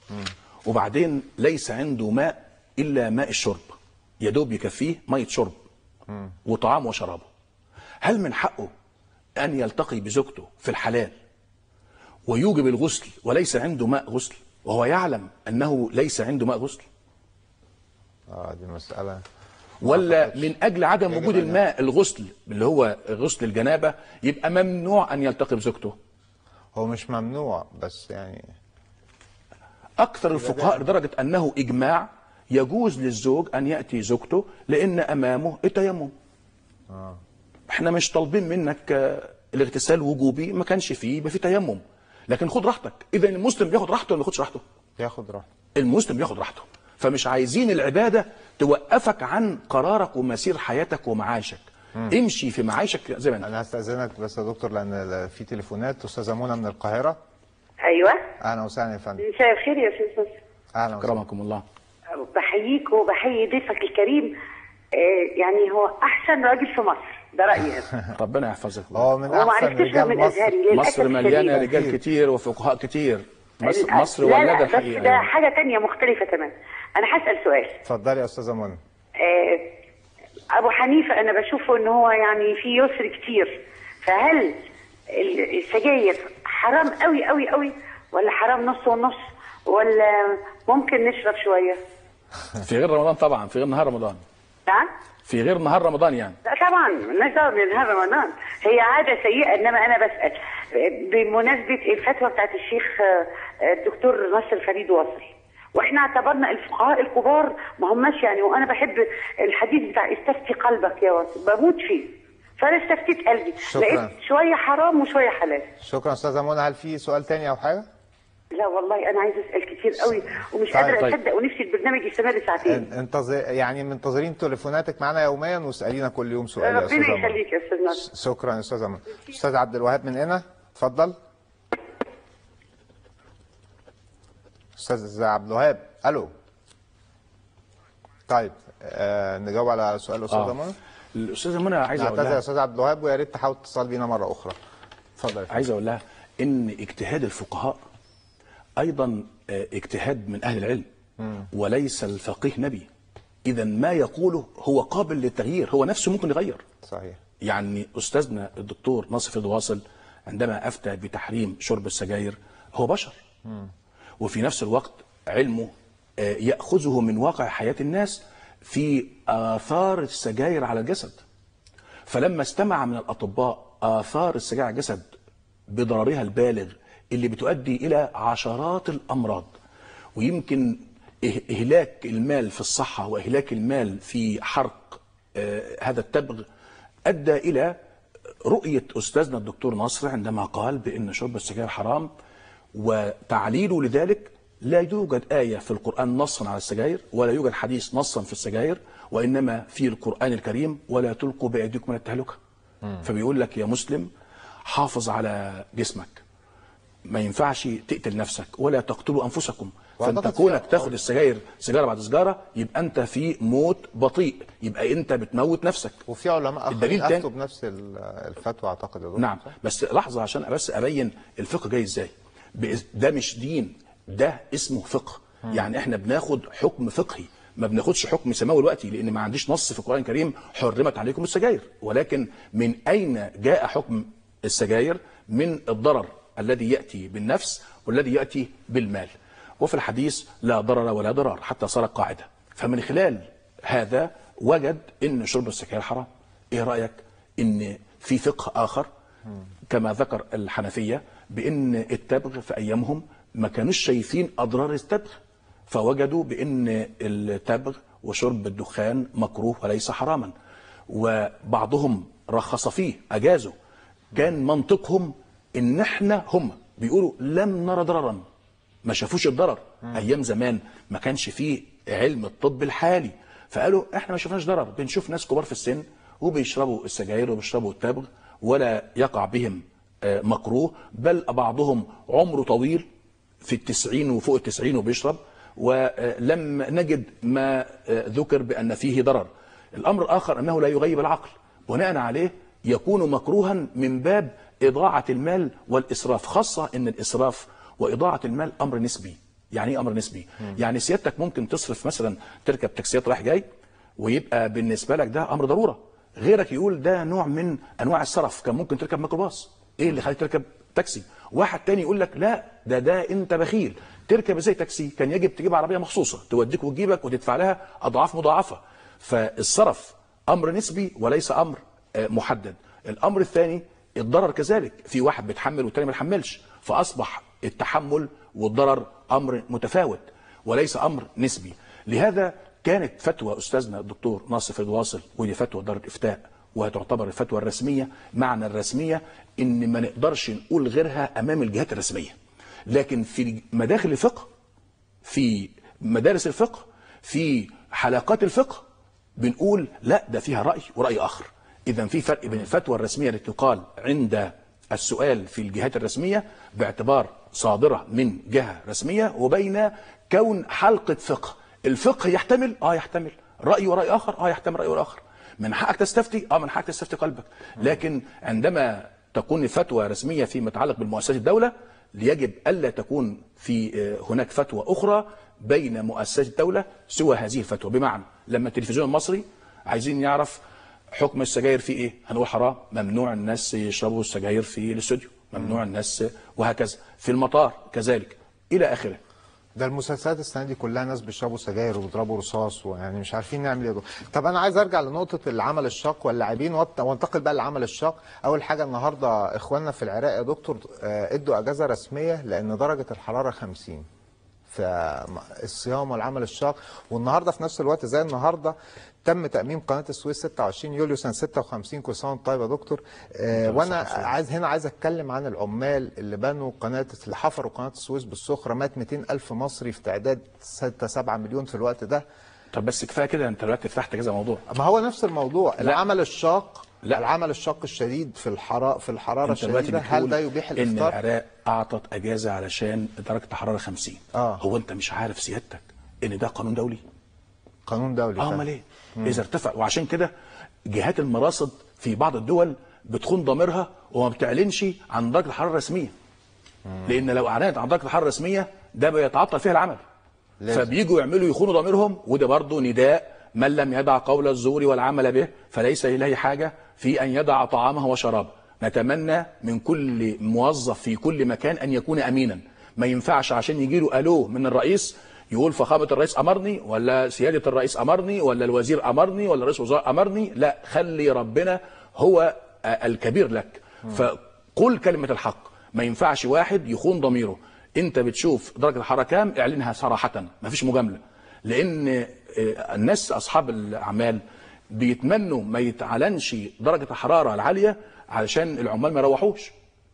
وبعدين ليس عنده ماء الا ماء الشرب يا دوب يكفيه ميه شرب وطعام وشرابه هل من حقه ان يلتقي بزوجته في الحلال ويوجب الغسل وليس عنده ماء غسل وهو يعلم انه ليس عنده ماء غسل اه دي مسألة ولا من اجل عدم يجب وجود أن- الماء الغسل اللي هو غسل الجنابه يبقى ممنوع ان يلتقي بزوجته هو مش ممنوع بس يعني أكثر الفقهاء لدرجة أنه إجماع يجوز للزوج أن يأتي زوجته لأن أمامه التيمم احنا مش طالبين منك آه، الاغتسال وجوبي ما كانش فيه يبقى في تيمم لكن خد راحتك اذا المسلم بياخد راحته ولا ما بياخدش راحته ياخد راحته المسلم بياخد راحته فمش عايزين العباده توقفك عن قرارك ومسير حياتك ومعاشك امشي في معاشك زي ما انت انا هستاذنك بس يا دكتور لان في تليفونات استاذه منى من القاهره ايوه اهلا وسهلا يا فندم مساء الخير يا استاذ نصر. اهلا وسهلا اكرمكم الله بحييك وبحيي ضيفك الكريم آه، يعني هو احسن راجل في مصر ده رايي أنا. ربنا يحفظك هو من هو ما احسن عرفتش رجال من مصر ازهري للاسف مصر مليانه الشديد. رجال كتير وفقهاء كتير مصر, لا، مصر لا ولادة لا بس الحقيقه ده يعني. حاجه تانية مختلفه تماما انا هسال سؤال اتفضلي يا استاذه منى آه، ابو حنيفه انا بشوفه ان هو يعني في يسر كتير فهل ال- السجاير حرام قوي قوي قوي ولا حرام نص ونص ولا ممكن نشرب شويه في غير رمضان طبعا في غير نهار رمضان نعم في غير نهار رمضان يعني لا طبعا مالناش دعوه بنهار رمضان هي عاده سيئه انما انا بسال بمناسبه الفتوى بتاعت الشيخ آه، آه، الدكتور نصر فريد واصل واحنا اعتبرنا الفقهاء الكبار ما هماش يعني وانا بحب الحديث بتاع استفتي قلبك يا واصل بموت فيه فانا استفتيت قلبي شكراً. لقيت شويه حرام وشويه حلال شكرا استاذه منى هل في سؤال تاني او حاجه لا والله انا عايزه اسال كتير قوي ومش طيب، قادره طيب. اصدق ونفسي البرنامج يستمر ساعتين ان- انتظر يعني منتظرين تليفوناتك معنا يوميا واسالينا كل يوم سؤال يا ربنا استاذه منى يخليك يا استاذ نصر شكرا يا استاذه منى استاذ عبد الوهاب من هنا اتفضل استاذ عبد الوهاب الو طيب آه نجاوب على سؤال الاستاذه منى الاستاذه منى عايز اقول نعتذر يا لها استاذ عبد الوهاب ويا ريت تحاول تتصل بينا مره اخرى اتفضل يا فندم. عايز اقول لها ان اجتهاد الفقهاء ايضا آه، اجتهاد من اهل العلم وليس الفقيه نبي اذا ما يقوله هو قابل للتغيير هو نفسه ممكن يغير صحيح يعني استاذنا الدكتور ناصر فريد واصل عندما افتى بتحريم شرب السجاير هو بشر وفي نفس الوقت علمه آه، ياخذه من واقع حياه الناس في اثار السجاير على الجسد فلما استمع من الاطباء اثار السجاير على الجسد بضررها البالغ اللي بتؤدي الى عشرات الامراض ويمكن إه- اهلاك المال في الصحه واهلاك المال في حرق آه، هذا التبغ ادى الى رؤيه استاذنا الدكتور نصر عندما قال بان شرب السجاير حرام وتعليله لذلك لا يوجد آية في القرآن نصا على السجاير ولا يوجد حديث نصا في السجاير وإنما في القرآن الكريم ولا تلقوا بأيديكم من التهلكة فبيقول لك يا مسلم حافظ على جسمك ما ينفعش تقتل نفسك ولا تقتلوا أنفسكم فأنت وأعتقد كونك في- تاخد السجاير سيجارة بعد سيجارة يبقى أنت في موت بطيء يبقى أنت بتموت نفسك وفي علماء الدليل اخرين تاني. افتوا بنفس ال- الفتوى اعتقد يا دكتور نعم صح؟ بس لحظة عشان بس أبين الفقه جاي إزاي بإز- ده مش دين ده اسمه فقه يعني احنا بناخد حكم فقهي ما بناخدش حكم سماوي دلوقتي لان ما عنديش نص في القران الكريم حرمت عليكم السجاير ولكن من اين جاء حكم السجاير من الضرر الذي ياتي بالنفس والذي ياتي بالمال وفي الحديث لا ضرر ولا ضرار حتى صارت قاعده فمن خلال هذا وجد ان شرب السجاير حرام ايه رايك ان في فقه اخر كما ذكر الحنفيه بان التبغ في ايامهم ما كانوش شايفين اضرار التبغ فوجدوا بان التبغ وشرب الدخان مكروه وليس حراما وبعضهم رخص فيه اجازوا كان منطقهم ان احنا هم بيقولوا لم نرى ضررا ما شافوش الضرر ايام زمان ما كانش فيه علم الطب الحالي فقالوا احنا ما شفناش ضرر بنشوف ناس كبار في السن وبيشربوا السجاير وبيشربوا التبغ ولا يقع بهم آه، مكروه بل بعضهم عمره طويل في التسعين وفوق التسعين وبيشرب ولم نجد ما آه، ذكر بأن فيه ضرر الأمر الآخر أنه لا يغيب العقل بناء عليه يكون مكروها من باب إضاعة المال والإسراف خاصة أن الإسراف وإضاعة المال أمر نسبي يعني إيه أمر نسبي يعني سيادتك ممكن تصرف مثلا تركب تاكسيات رايح جاي ويبقى بالنسبة لك ده أمر ضرورة غيرك يقول ده نوع من أنواع السرف كان ممكن تركب ميكروباص إيه اللي خليك تركب تاكسي واحد تاني يقول لك لا ده ده انت بخيل تركب ازاي تاكسي كان يجب تجيب عربيه مخصوصه توديك وتجيبك وتدفع لها اضعاف مضاعفه فالصرف امر نسبي وليس امر آه، محدد الامر الثاني الضرر كذلك في واحد بيتحمل والتاني ما بيتحملش فاصبح التحمل والضرر امر متفاوت وليس امر نسبي لهذا كانت فتوى استاذنا الدكتور ناصر فريد واصل ودي فتوى دار الافتاء وتعتبر الفتوى الرسميه معنى الرسميه ان ما نقدرش نقول غيرها امام الجهات الرسميه لكن في مداخل الفقه في مدارس الفقه في حلقات الفقه بنقول لا ده فيها رأي ورأي آخر إذا في فرق بين الفتوى الرسمية التي تقال عند السؤال في الجهات الرسمية باعتبار صادرة من جهة رسمية وبين كون حلقة فقه الفقه يحتمل اه يحتمل رأي ورأي آخر اه يحتمل رأي ورأي آخر من حقك تستفتي اه من حقك تستفتي قلبك لكن عندما تكون الفتوى رسمية فيما يتعلق بالمؤسسات الدولة يجب ألا تكون في آه، هناك فتوى أخرى بين مؤسسات الدولة سوى هذه الفتوى بمعنى لما التلفزيون المصري عايزين يعرف حكم السجاير فيه ايه هنقول حرام ممنوع الناس يشربوا السجاير في الاستوديو ممنوع الناس وهكذا في المطار كذلك الى اخره ده المسلسلات السنه دي كلها ناس بيشربوا سجاير وبيضربوا رصاص ويعني مش عارفين نعمل ايه طب انا عايز ارجع لنقطه العمل الشاق واللاعبين وأت- وانتقل بقى للعمل الشاق اول حاجه النهارده اخواننا في العراق يا دكتور آه، ادوا اجازه رسميه لان درجه الحراره 50 فالصيام والعمل الشاق والنهارده في نفس الوقت زي النهارده تم تأميم قناة السويس 26 يوليو سنة 56 كل سنة وأنت طيب يا دكتور آه وانا عايز هنا عايز اتكلم عن العمال اللي بنوا قناة اللي حفروا قناة السويس بالصخرة مات 200 ألف مصري في تعداد 6 7 مليون في الوقت ده طب بس كفايه كده انت دلوقتي فتحت كذا موضوع ما هو نفس الموضوع لا. العمل الشاق لا. العمل الشاق الشديد في الحرارة في الحرارة انت دلوقتي الشديدة هل بتقول ده يبيح ان الافطار؟ العراق اعطت اجازه علشان درجه الحراره 50 آه. هو انت مش عارف سيادتك ان ده قانون دولي قانون دولي اه فعلا. امال ايه اذا ارتفع وعشان كده جهات المراصد في بعض الدول بتخون ضميرها وما بتعلنش عن درجه الحراره الرسميه لان لو اعلنت عن درجه الحراره الرسميه ده بيتعطل فيها العمل لازم. فبييجوا يعملوا يخونوا ضميرهم وده برضه نداء من لم يدع قول الزور والعمل به فليس إليه حاجة في أن يدع طعامه وشرابه نتمنى من كل موظف في كل مكان أن يكون أمينا ما ينفعش عشان يجي له ألو من الرئيس يقول فخامة الرئيس أمرني ولا سيادة الرئيس أمرني ولا الوزير أمرني ولا رئيس وزراء أمرني لا خلي ربنا هو آه، الكبير لك فقل كلمة الحق ما ينفعش واحد يخون ضميره انت بتشوف درجة الحرارة كام اعلنها صراحة ما فيش مجاملة لان آه، الناس اصحاب الاعمال بيتمنوا ما يتعلنش درجة الحرارة العالية علشان العمال ما يروحوش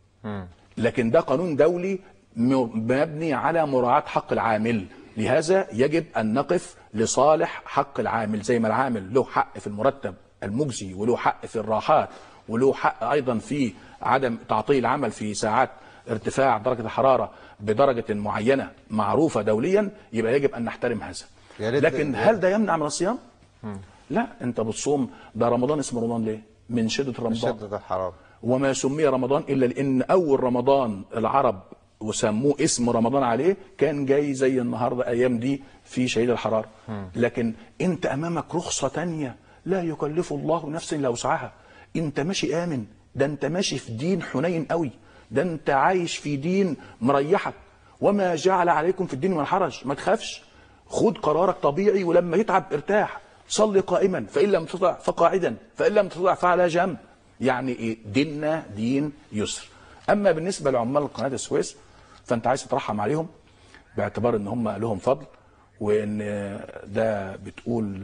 لكن ده قانون دولي م- مبني على مراعاة حق العامل لهذا يجب أن نقف لصالح حق العامل زي ما العامل له حق في المرتب المجزي وله حق في الراحات وله حق أيضا في عدم تعطيل العمل في ساعات ارتفاع درجة الحرارة بدرجة معينة معروفة دوليا يبقى يجب أن نحترم هذا يا ريت- لكن يا- هل ده يمنع من الصيام؟ لا انت بتصوم ده رمضان اسمه رمضان ليه؟ من شدة رمضان شدة الحرارة وما سمي رمضان الا لان اول رمضان العرب وسموه اسم رمضان عليه كان جاي زي النهارده ايام دي في شهيد الحراره لكن انت امامك رخصه تانية لا يكلف الله نفسا الا وسعها انت ماشي امن ده انت ماشي في دين حنين قوي ده انت عايش في دين مريحك وما جعل عليكم في الدين من حرج ما تخافش خد قرارك طبيعي ولما يتعب ارتاح صلي قائما فان لم تستطع فقاعدا فان لم تستطع فعلى جنب يعني ايه ديننا دين يسر اما بالنسبه لعمال قناه السويس فانت عايز تترحم عليهم باعتبار ان هم لهم فضل وان ده بتقول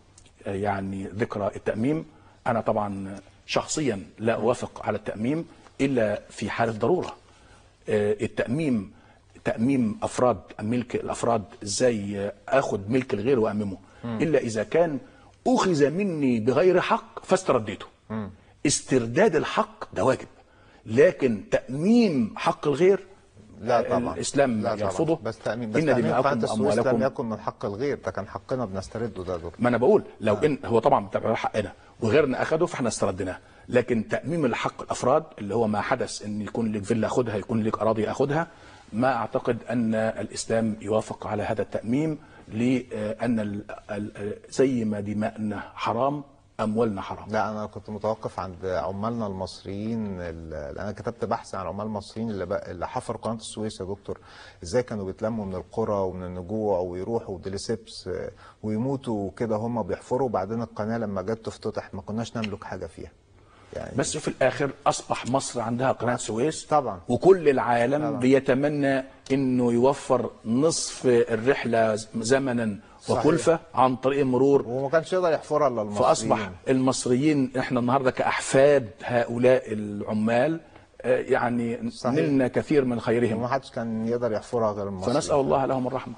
يعني ذكرى التاميم انا طبعا شخصيا لا اوافق على التاميم الا في حاله ضروره آه، التاميم تاميم افراد ملك الافراد ازاي اخد ملك الغير واممه الا اذا كان اخذ مني بغير حق فاسترديته استرداد الحق ده واجب لكن تاميم حق الغير لا آه، طبعا الاسلام لا طبعا. يرفضه بس تأمين بس ان تأمين دماءكم قناة السويس لم واموالكم يكن من حق الغير ده كان حقنا بنسترده ده يا دكتور ما انا بقول لو ان هو طبعا بتبع حقنا وغيرنا اخده فاحنا استردناه لكن تاميم الحق الافراد اللي هو ما حدث ان يكون لك فيلا اخدها يكون لك اراضي اخدها ما اعتقد ان الاسلام يوافق على هذا التاميم لان ال- ال- زي ما دماءنا حرام اموالنا حرام لا انا كنت متوقف عند عمالنا المصريين ال- انا كتبت بحث عن عمال مصريين اللي, بقى اللي حفروا قناه السويس يا دكتور ازاي كانوا بيتلموا من القرى ومن النجوع ويروحوا ديليسيبس آه، ويموتوا كده هم بيحفروا وبعدين القناه لما جت تفتتح ما كناش نملك حاجه فيها يعني بس في الاخر اصبح مصر عندها قناه سويس طبعا. وكل العالم طبعا. بيتمنى انه يوفر نصف الرحله زمنا صحيح. وكلفه عن طريق المرور وما كانش يقدر يحفرها الا المصريين فاصبح المصريين احنا النهارده كاحفاد هؤلاء العمال آه، يعني صحيح. نلنا كثير من وما خيرهم حدش كان يقدر يحفرها غير المصريين فنسال الله لهم الرحمه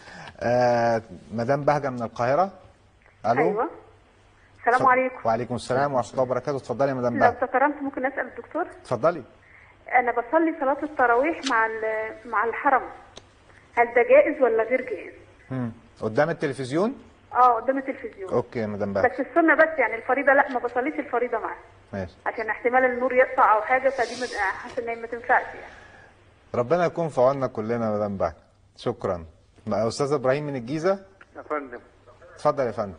آه مدام بهجه من القاهره الو ايوه السلام عليكم وعليكم السلام ورحمه الله وبركاته اتفضلي يا مدام لو بهجه تكرمت ممكن اسال الدكتور اتفضلي انا بصلي صلاه التراويح مع ال- مع الحرم هل ده جائز ولا غير جائز مم. قدام التلفزيون اه قدام التلفزيون اوكي يا مدام بس بهجه السنه بس يعني الفريضه لا ما بصليش الفريضه معاه ماشي عشان احتمال النور يقطع او حاجه فدي مد- حاسه ان هي ما تنفعش يعني ربنا يكون في عوننا كلنا يا مدام بهجه شكرا ما- استاذ ابراهيم من الجيزه يا فندم اتفضل يا فندم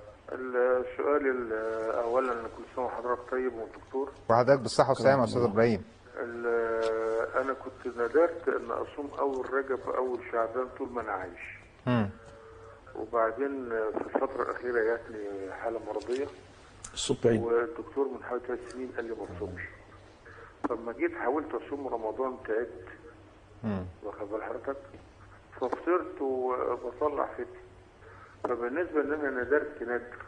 السؤال ال- اولا كل سنه وحضرتك طيب والدكتور وحضرتك بالصحه والسلامه يا استاذ ابراهيم ال- انا كنت ندرت ان اصوم اول رجب واول شعبان طول ما انا عايش مم. وبعدين في الفتره الاخيره جات لي حاله مرضيه الصوت بعيد والدكتور من حوالي ثلاث سنين قال لي ما تصومش فلما جيت حاولت اصوم رمضان تعبت مم. واخد بال حضرتك ففطرت وبطلع فتي فبالنسبه ان انا ندرت ندر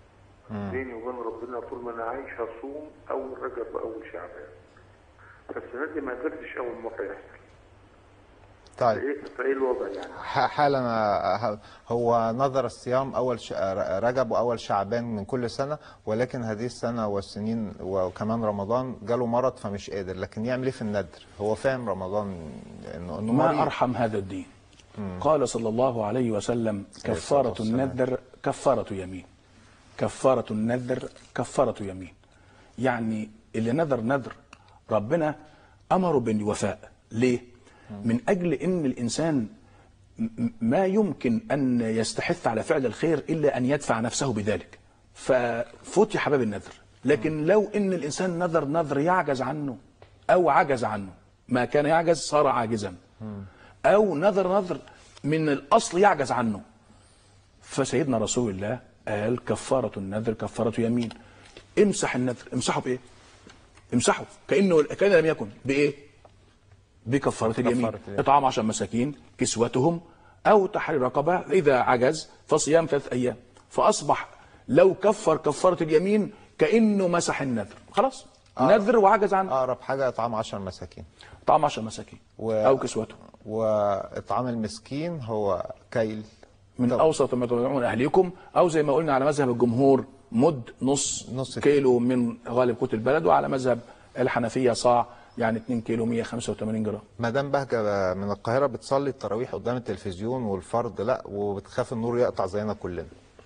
بيني وبين ربنا طول ما انا عايش هصوم اول رجب واول شعبان فالسنه دي ما قدرتش اول مره يحصل طيب فايه فايه الوضع يعني؟ ح- حالا ه- هو نظر الصيام اول ش- رجب واول شعبان من كل سنه ولكن هذه السنه والسنين وكمان رمضان جاله مرض فمش قادر لكن يعمل ايه في الندر هو فاهم رمضان انه انه ما مريض ارحم هذا الدين قال صلى الله عليه وسلم كفاره والسلام. النذر كفاره يمين كفاره النذر كفاره يمين يعني اللي نذر نذر ربنا امره بالوفاء ليه من اجل ان الانسان م- ما يمكن أن يستحث على فعل الخير إلا أن يدفع نفسه بذلك ففتح باب النذر لكن لو إن الإنسان نذر نذر يعجز عنه أو عجز عنه ما كان يعجز صار عاجزا أو نذر نذر من الأصل يعجز عنه فسيدنا رسول الله قال كفارة النذر كفارة يمين امسح النذر امسحه بإيه امسحه كأنه كأنه لم يكن بإيه بكفارة اليمين كفارة اليمين. إطعام عشر مساكين كسوتهم أو تحرير رقبة إذا عجز فصيام ثلاث أيام فأصبح لو كفر كفارة اليمين كأنه مسح النذر خلاص نذر وعجز عنه اقرب حاجه اطعام 10 مساكين طعام عشر مساكين و- أو كسوتهم واطعام المسكين هو كيل من طب. اوسط ما تطعمون اهليكم او زي ما قلنا على مذهب الجمهور مد نص, نص كيلو من غالب قوت البلد وعلى مذهب الحنفيه صاع يعني 2 كيلو 185 جرام مدام بهجه من القاهره بتصلي التراويح قدام التلفزيون والفرض لا وبتخاف النور يقطع زينا كلنا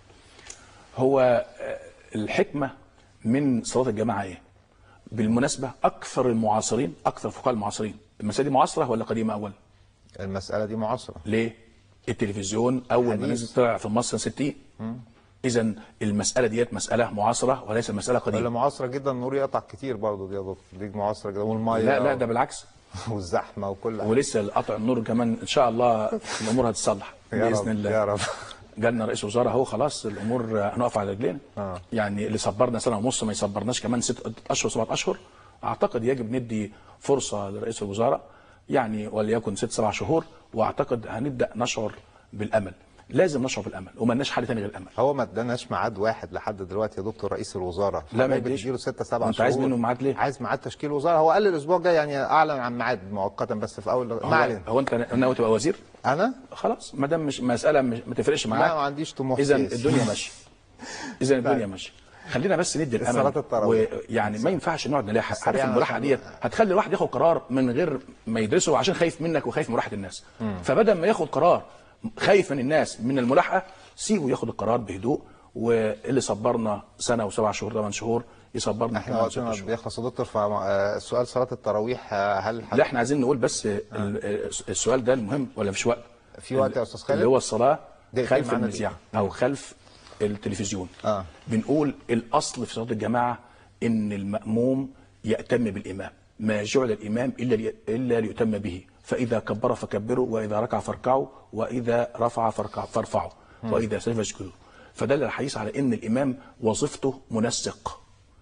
هو آه، الحكمه من صلاه الجماعه ايه؟ بالمناسبه اكثر المعاصرين اكثر فقهاء المعاصرين المساله دي معاصره ولا قديمه اول؟ المساله دي معاصره ليه؟ التلفزيون اول ما حديث. نزل طلع في مصر 60 اذا المساله ديت مساله معاصره وليس مساله ولا قديمه معاصره جدا النور يقطع كتير برضه دي يا دكتور دي معاصره جدا والميه لا لا ده بالعكس والزحمه وكل حاجه ولسه القطع النور كمان ان شاء الله الامور هتتصلح يا باذن رب الله يا رب جالنا رئيس وزراء اهو خلاص الامور هنقف على رجلينا آه. يعني اللي صبرنا سنه ونص ما يصبرناش كمان ست اشهر سبعة اشهر اعتقد يجب ندي فرصه لرئيس الوزراء يعني وليكن ست سبع شهور واعتقد هنبدا نشعر بالامل لازم نشعر بالامل وملناش حل تاني غير الامل هو ما اداناش ميعاد واحد لحد دلوقتي يا دكتور رئيس الوزراء لا، ما حضرتك يديش. بتديله 6 7 وأنت شهور عايز منه ميعاد ليه؟ عايز ميعاد تشكيل وزاره هو قال الاسبوع الجاي يعني اعلن عن ميعاد مؤقتا بس في اول ما علينا هو, هو انت ناوي تبقى وزير انا خلاص ما دام مش مساله مش ما تفرقش معاك لا، ما عنديش طموح اذا سياسي. الدنيا ماشيه اذا الدنيا ماشيه خلينا بس ندي الامل صلاة التراويح. ويعني ما ينفعش نقعد نلاحق عارف سريعاً الملاحقه عشان- ديت هتخلي الواحد ياخد قرار من غير ما يدرسه عشان خايف منك وخايف من راحه الناس فبدل ما ياخد قرار خايف من الناس من الملاحقه سيبه ياخد القرار بهدوء واللي صبرنا سنه وسبع شهور ثمان شهور يصبرنا احنا كمان ست وقتنا شهور بيخلص يا دكتور فالسؤال صلاه التراويح آه، هل لا احنا عايزين نقول بس ال- السؤال ده المهم ولا مفيش وقت في وقت يا أستاذ خالد؟ اللي هو الصلاه دقيقتين خلف معانا المذياع دقيقة. او خلف التلفزيون آه. بنقول الاصل في صلاه الجماعه ان الماموم ياتم بالامام ما جعل الامام الا لي- الا ليؤتم به فاذا كبر فكبروا واذا ركع فاركعوا واذا رفع فاركع فارفعوا واذا سجد فاسجدوا فدل الحديث على ان الامام وظيفته منسق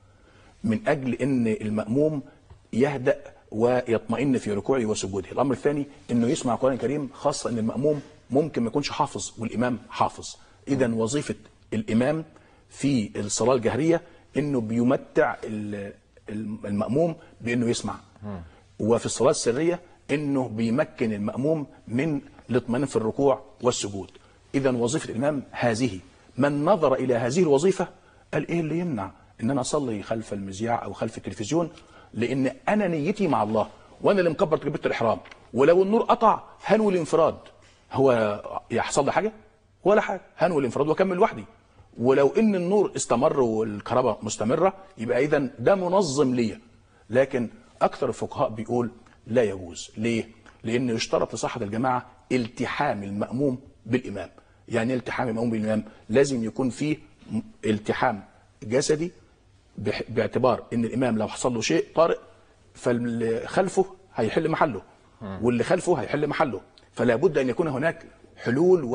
من اجل ان الماموم يهدأ ويطمئن في ركوعه وسجوده الامر الثاني انه يسمع القران الكريم خاصه ان الماموم ممكن ما يكونش حافظ والامام حافظ اذا وظيفه الامام في الصلاه الجهريه انه بيمتع ال- الماموم بانه يسمع وفي الصلاه السريه انه بيمكن الماموم من الاطمئنان في الركوع والسجود اذا وظيفه الامام هذه من نظر الى هذه الوظيفه قال ايه اللي يمنع ان انا اصلي خلف المذياع او خلف التلفزيون لان انا نيتي مع الله وانا اللي مكبر تكبيره الاحرام ولو النور قطع هنوي الانفراد هو يحصل لي حاجه ولا حاجه هنوي الانفراد واكمل لوحدي ولو ان النور استمر والكهرباء مستمره يبقى اذا ده منظم ليا لكن اكثر الفقهاء بيقول لا يجوز ليه لان يشترط لصحه الجماعه التحام الماموم بالامام يعني إيه التحام الماموم بالامام لازم يكون فيه م- التحام جسدي بح- باعتبار ان الامام لو حصل له شيء طارئ فاللي خلفه هيحل محله واللي خلفه هيحل محله فلا بد ان يكون هناك حلول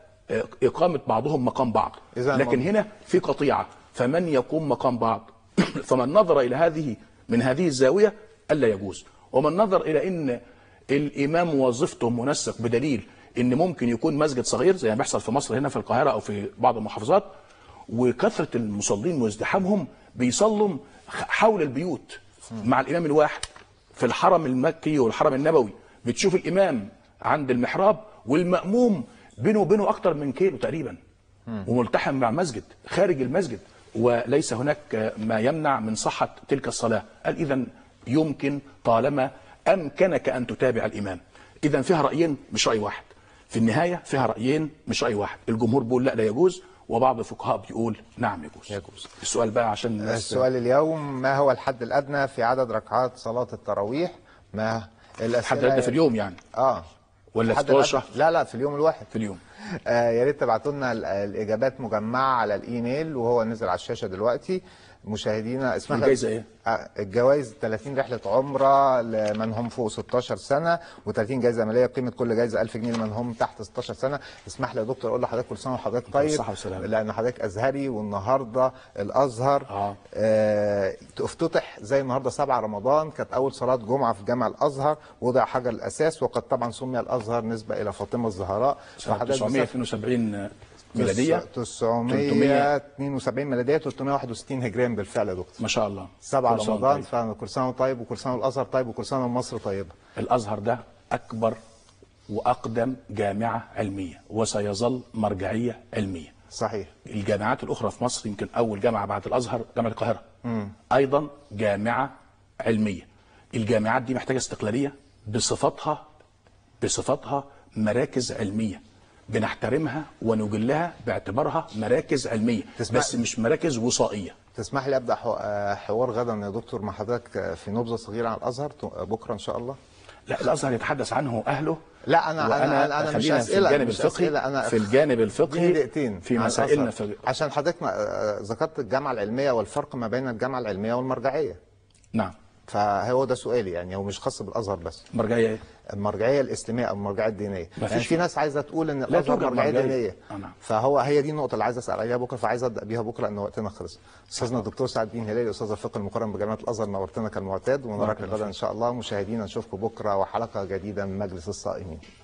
واقامه بعضهم مقام بعض إذا لكن الموضوع- هنا في قطيعه فمن يقوم مقام بعض فمن نظر الى هذه من هذه الزاويه الا يجوز ومن نظر الى ان الامام وظيفته منسق بدليل ان ممكن يكون مسجد صغير زي ما بيحصل في مصر هنا في القاهره او في بعض المحافظات وكثره المصلين وازدحامهم بيصلوا حول البيوت مع الامام الواحد في الحرم المكي والحرم النبوي بتشوف الامام عند المحراب والماموم بينه وبينه اكتر من كيلو تقريبا وملتحم مع مسجد خارج المسجد وليس هناك ما يمنع من صحه تلك الصلاه قال اذا يمكن طالما امكنك ان تتابع الامام اذا فيها رايين مش راي واحد في النهايه فيها رايين مش راي واحد الجمهور بيقول لا لا يجوز وبعض الفقهاء بيقول نعم يجوز يجوز. السؤال بقى عشان الناس السؤال اليوم ما هو الحد الادنى في عدد ركعات صلاه التراويح ما حد الاسئله في اليوم يعني اه ولا في حد طول الأدنى- الشهر لا لا في اليوم الواحد في اليوم آه يا ريت تبعتوا لنا ال- الاجابات مجمعه على الايميل وهو نزل على الشاشه دلوقتي مشاهدينا اسمها الجايزة إيه؟ آه الجوائز 30 رحله عمره لمن هم فوق 16 سنه و30 جائزه ماليه قيمه كل جائزه 1000 جنيه لمن هم تحت 16 سنه اسمح لي يا دكتور اقول لحضرتك كل سنه وحضرتك طيب بالصحة والسلامة. لان حضرتك ازهري والنهارده الازهر آه. آه افتتح زي النهارده 7 رمضان كانت اول صلاه جمعه في جامع الازهر وضع حجر الاساس وقد طبعا سمي الازهر نسبه الى فاطمه الزهراء سنه فحضرتك بس- 972 ميلاديه 972 ميلاديه 361 هجريا بالفعل يا دكتور ما شاء الله 7 كل سنة رمضان طيب. فكل سنه وأنت طيب وكل سنه الازهر طيب وكل سنه مصر طيبه الازهر ده اكبر واقدم جامعه علميه وسيظل مرجعيه علميه صحيح الجامعات الاخرى في مصر يمكن اول جامعه بعد الازهر جامعه القاهره ايضا جامعه علميه الجامعات دي محتاجه استقلاليه بصفتها بصفتها مراكز علميه بنحترمها ونجلها باعتبارها مراكز علميه تسمع- بس مش مراكز وصائيه تسمح لي ابدا حو- آه، حوار غدا يا دكتور مع حضرتك آه، في نبذه صغيره عن الازهر ت- آه، بكره ان شاء الله لا الازهر يتحدث عنه اهله لا انا وأنا انا انا, أنا مش خلينا اسئله في الجانب مش الفقهي أسئلة أنا في الجانب اديني الفقهي دقيقتين في عن مسائلنا الأزهر. في عشان حضرتك آه، ذكرت الجامعه العلميه والفرق ما بين الجامعه العلميه والمرجعيه نعم فهو ده سؤالي يعني هو مش خاص بالازهر بس مرجعيه ايه؟ المرجعيه الاسلاميه او المرجعيه الدينيه ما يعني فيش- في ناس عايزه تقول ان الازهر توجد مرجعيه مرجعية. دينيه آه، نعم. فهو هي دي النقطه اللي عايز اسال عليها بكره فعايز ابدا بيها بكره لان وقتنا خلص استاذنا الدكتور سعد الدين هلالي استاذ الفقه المقارن بجامعه الازهر نورتنا كالمعتاد ونراك بارك الله غدا ان شاء الله مشاهدينا نشوفكم بكره وحلقه جديده من مجلس الصائمين